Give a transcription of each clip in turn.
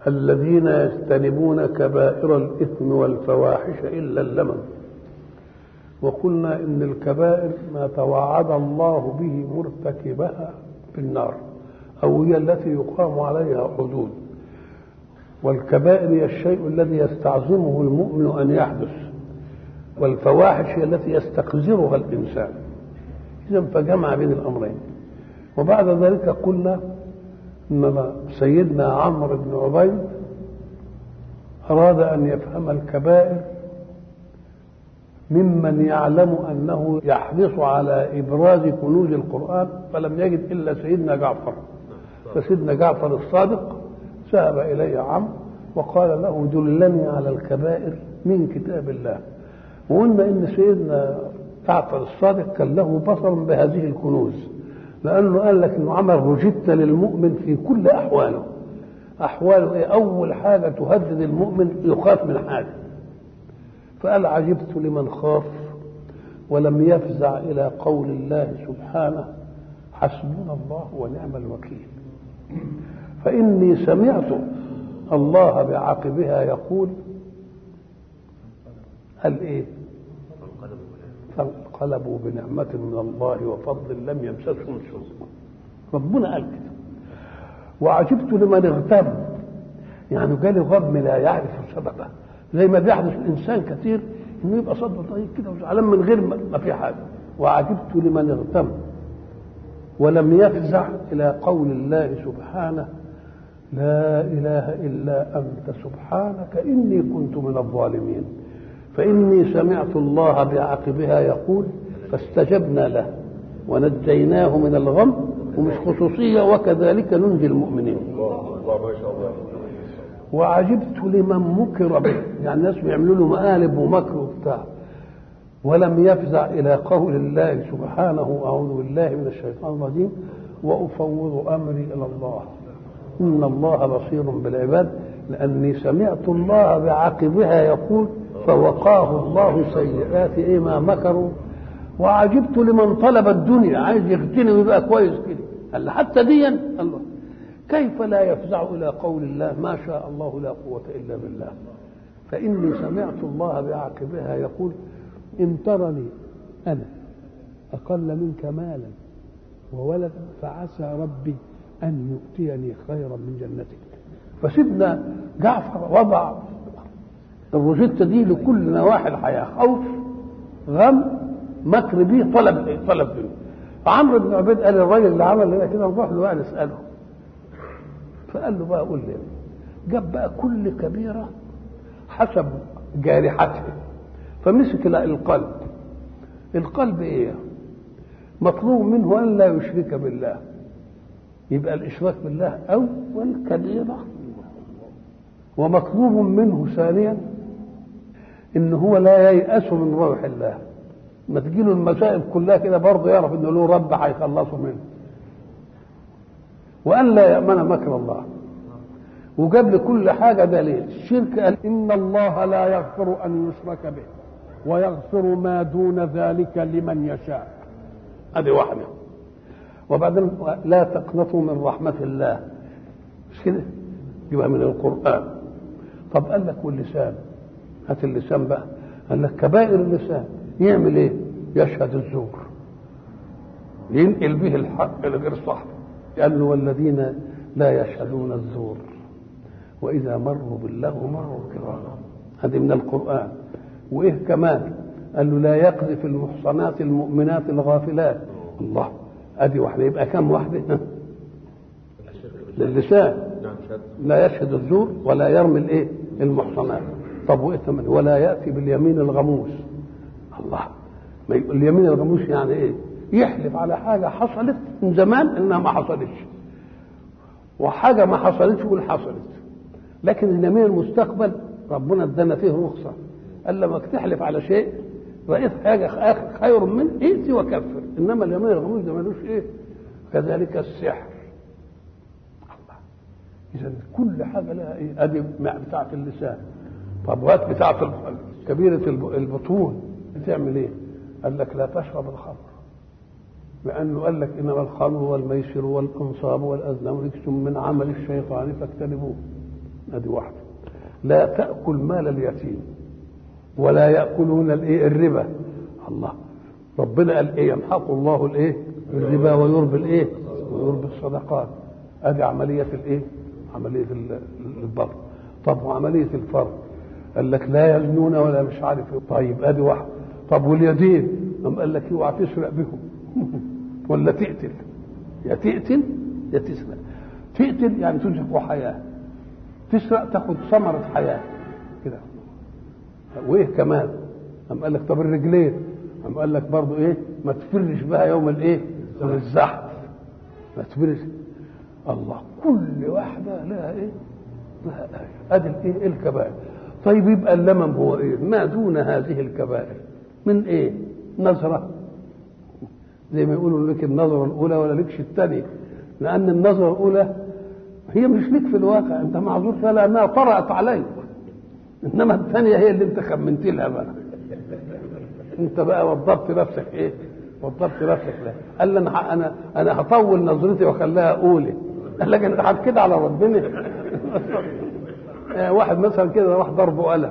الذين يجتنبون كبائر الإثم والفواحش إلا اللمم وقلنا إن الكبائر ما توعد الله به مرتكبها في النار أو هي التي يقام عليها حدود والكبائر هي الشيء الذي يستعظمه المؤمن أن يحدث والفواحش هي التي يستقذرها الإنسان إذا فجمع بين الأمرين وبعد ذلك قلنا إن سيدنا عمرو بن عبيد أراد أن يفهم الكبائر ممن يعلم أنه يحرص على إبراز كنوز القرآن فلم يجد إلا سيدنا جعفر فسيدنا جعفر الصادق ذهب إليه عمرو وقال له دلني على الكبائر من كتاب الله وقلنا إن سيدنا جعفر الصادق كان له بصر بهذه الكنوز لأنه قال لك إنه عمل روجيتا للمؤمن في كل أحواله أحواله إيه؟ أول حاجة تهدد المؤمن يخاف من حاجة فقال عجبت لمن خاف ولم يفزع إلى قول الله سبحانه حسبنا الله ونعم الوكيل فإني سمعت الله بعقبها يقول قال إيه فانقلبوا بنعمة من الله وفضل لم يمسسهم سوء ربنا قال كده وعجبت لمن اغتم يعني جالي غم لا يعرف سببه زي ما بيحدث الانسان كثير انه يبقى صدره طيب كده وزعلان من غير ما في حاجه وعجبت لمن اغتم ولم يفزع الى قول الله سبحانه لا اله الا انت سبحانك اني كنت من الظالمين فاني سمعت الله بعقبها يقول فاستجبنا له ونجيناه من الغم ومش خصوصيه وكذلك ننجي المؤمنين الله ما شاء الله وعجبت لمن مكر به يعني الناس بيعملوا له مقالب ومكر وبتاع ولم يفزع الى قول الله سبحانه اعوذ بالله من الشيطان الرجيم وافوض امري الى الله ان الله بصير بالعباد لاني سمعت الله بعقبها يقول فوقاه الله سيئات ايه ما مكروا وعجبت لمن طلب الدنيا عايز يغتني ويبقى كويس كده قال حتى ديا الله كيف لا يفزع الى قول الله ما شاء الله لا قوه الا بالله فاني سمعت الله بعقبها يقول ان ترني انا اقل منك مالا وولدا فعسى ربي ان يؤتيني خيرا من جنتك فسيدنا جعفر وضع الروجيتا دي لكل نواحي الحياه خوف غم مكر بيه طلب طلب منه فعمرو بن عبيد قال الراجل اللي عمل لنا كده نروح له بقى نساله فقال له بقى قول لي جاب بقى كل كبيره حسب جارحته فمسك القلب القلب ايه مطلوب منه ان لا يشرك بالله يبقى الاشراك بالله اول كبيره ومطلوب منه ثانيا ان هو لا ييأس من روح الله ما تجيله المسائل كلها كده برضه يعرف انه له رب هيخلصه منه وان لا يامن مكر الله وجاب لكل حاجه دليل الشرك قال ان الله لا يغفر ان يشرك به ويغفر ما دون ذلك لمن يشاء هذه واحده وبعدين لا تقنطوا من رحمه الله مش كده يبقى من القران طب قال لك واللسان هات اللسان بقى قال لك كبائر اللسان يعمل ايه يشهد الزور ينقل به الحق لغير صاحبه قال له والذين لا يشهدون الزور واذا مروا باللغو مروا كراما هذه من القران وايه كمان قال له لا يقذف المحصنات المؤمنات الغافلات الله ادي واحده يبقى كم واحده للسان لا يشهد الزور ولا يرمي الايه المحصنات طب وايه كمان ولا ياتي باليمين الغموس الله ما اليمين الغموس يعني ايه يحلف على حاجه حصلت من زمان انها ما حصلتش وحاجه ما حصلتش يقول حصلت لكن اليمين المستقبل ربنا ادانا فيه رخصه قال لما تحلف على شيء رأيت حاجه خير منه ائتي وكفر انما اليمين الغموس ده ملوش ايه كذلك السحر الله اذا كل حاجه لها ايه ادي بتاعه اللسان طب وهات بتاعه كبيره البطون بتعمل ايه؟ قال لك لا تشرب الخمر لانه قال لك انما الخمر والميسر والانصاب والازلام رجس من عمل الشيطان فاجتنبوه ادي واحده لا تاكل مال اليتيم ولا ياكلون الايه الربا الله ربنا قال ايه يمحق الله الايه الربا ويربي الايه ويربي الصدقات ادي عمليه الايه عمليه البر طب وعمليه الفرد قال لك لا يزنون ولا مش عارف ايه طيب ادي واحد طب واليدين قام قال لك اوعى تسرق بهم ولا تقتل يا تقتل يا تسرق تقتل يعني تزهق حياه تسرق تاخد ثمره حياه كده وايه كمان قام قال لك طب الرجلين قام قال لك برضه ايه ما تفرش بها يوم الايه يوم الزحف ما تفرش الله كل واحده لها ايه لها ايه ادي الايه الكبائر طيب يبقى اللمم هو ايه ما دون هذه الكبائر من ايه نظره زي ما يقولوا لك النظره الاولى ولا لكش الثانيه لان النظره الاولى هي مش لك في الواقع انت معذور فيها لانها طرأت عليك انما الثانيه هي اللي انت خمنت لها بقى انت بقى وضبت نفسك ايه وضبت نفسك لها قال لي انا انا انا هطول نظرتي واخليها اولى قال لك انت كده على ربنا واحد مثلا كده راح ضربه قلم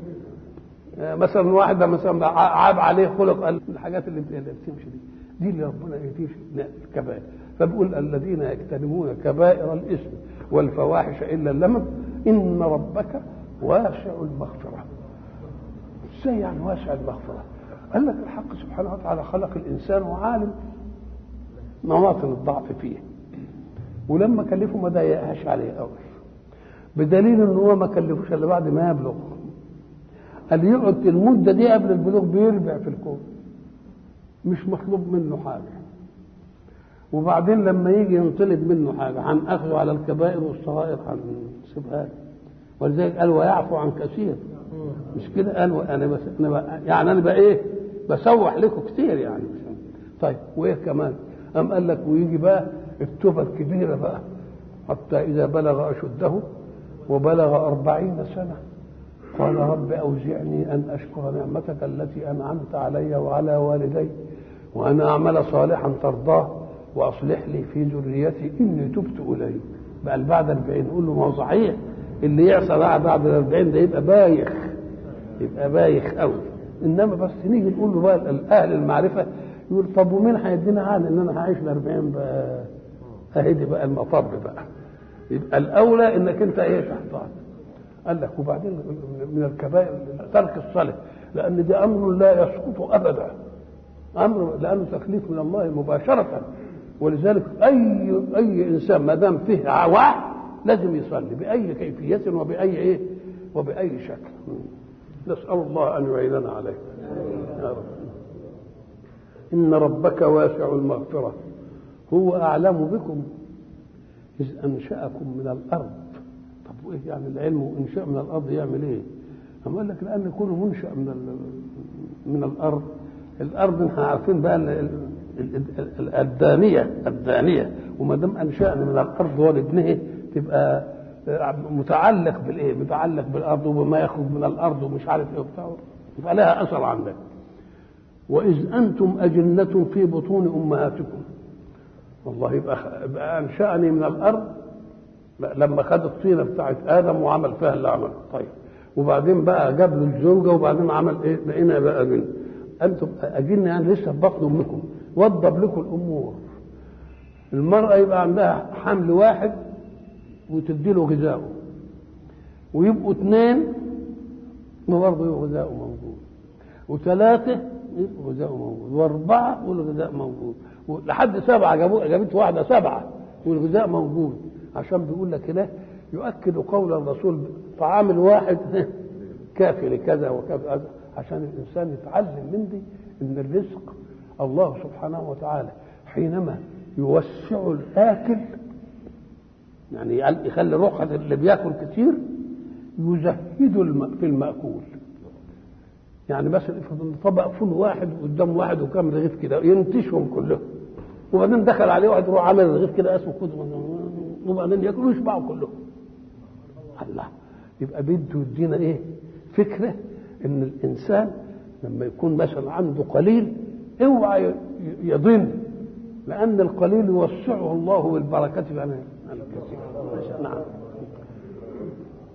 مثلا واحده مثلا عاب عليه خلق قال الحاجات اللي بتمشي دي دي اللي ربنا يهديش الكبائر فبيقول الذين يجتنبون كبائر الاثم والفواحش الا اللمم ان ربك واسع المغفره ازاي يعني واسع المغفره قال لك الحق سبحانه وتعالى خلق الانسان وعالم مواطن الضعف فيه ولما كلفه ما ضايقهاش عليه قوي بدليل ان هو ما كلفوش الا بعد ما يبلغ قال يقعد المده دي قبل البلوغ بيربع في الكون مش مطلوب منه حاجه وبعدين لما يجي ينطلب منه حاجه هنأخذه على الكبائر والصغائر هنسيبها له ولذلك قال ويعفو عن كثير مش كده قال انا بس انا بقى يعني انا بقى ايه بسوح لكم كتير يعني طيب وايه كمان قام قال لك ويجي بقى التوبه الكبيره بقى حتى اذا بلغ اشده وبلغ أربعين سنه قال رب أوزعني أن أشكر نعمتك التي أنعمت علي وعلى والدي وأن أعمل صالحا ترضاه وأصلح لي في ذريتي إني تبت إليك بقى بعد 40 نقول له ما هو صحيح اللي يعصى بقى بعد ال 40 ده يبقى بايخ يبقى بايخ قوي انما بس نيجي نقول له بقى اهل المعرفه يقول طب ومين هيدينا عقل ان انا هعيش ل 40 بقى اهدي بقى المطب بقى يبقى الاولى انك انت ايه تحتاط قال لك وبعدين من الكبائر ترك الصلاه لان ده امر لا يسقط ابدا امر لانه تكليف من الله مباشره ولذلك اي اي انسان ما دام فيه وعي لازم يصلي باي كيفيه وباي ايه وباي شكل نسال الله ان يعيننا عليه يا رب ان ربك واسع المغفره هو اعلم بكم اذ انشاكم من الارض طب وايه يعني العلم انشاء من الارض يعمل ايه؟ أما قال لك لان يكون منشا من من الارض الارض احنا عارفين بقى الدانيه الدانيه وما دام انشانا من الارض ولدنه تبقى متعلق بالايه؟ متعلق بالارض وبما يخرج من الارض ومش عارف ايه وبتاع يبقى لها اثر عندك واذ انتم اجنه في بطون امهاتكم والله يبقى, يبقى انشاني من الارض لما خد الطينه بتاعت ادم وعمل فيها اللي عمله طيب وبعدين بقى جاب له الزوجه وبعدين عمل ايه بقينا بقى اجنه انتم اجنه يعني لسه في بطن امكم وضب لكم الامور المراه يبقى عندها حمل واحد وتدي له غذائه ويبقوا اثنين برضه يبقى غذائه موجود وثلاثه يبقى غذائه موجود واربعه والغذاء موجود لحد سبعه جابوا جابت واحده سبعه والغذاء موجود عشان بيقول لك هنا يؤكد قول الرسول طعام الواحد كافي لكذا وكذا عشان الانسان يتعلم من دي ان الرزق الله سبحانه وتعالى حينما يوسع الاكل يعني يخلي روحه اللي بياكل كتير يزهد في الماكول يعني مثلا افرض طبق فول واحد قدام واحد وكام رغيف كده ينتشهم كلهم وبعدين دخل عليه واحد يروح عمل رغيف كده اسمه خد وبعدين ياكلوا ويشبعوا كلهم الله يبقى بده يدينا ايه فكره ان الانسان لما يكون مثلا عنده قليل اوعى يضن لان القليل يوسعه الله بالبركه عن الكثير نعم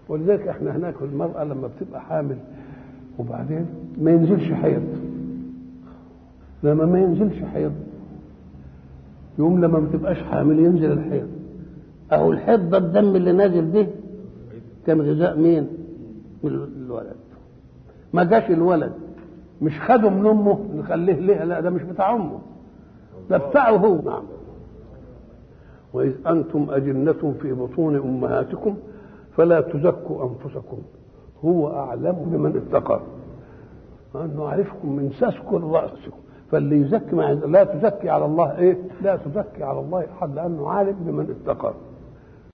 ولذلك احنا هناك المرأة لما بتبقى حامل وبعدين ما ينزلش حيض لما ما ينزلش حيض يوم لما ما تبقاش حامل ينزل الحيض اهو الحيض ده الدم اللي نازل به كان غذاء مين؟ من الولد ما جاش الولد مش خده من امه نخليه ليه لا ده مش بتاع امه ده بتاعه هو نعم واذ انتم اجنه في بطون امهاتكم فلا تزكوا انفسكم هو اعلم بمن اتقى انه عرفكم من سسكن راسكم فاللي يزكي مع لا تزكي على الله ايه لا تزكي على الله احد لانه عالم بمن اتقى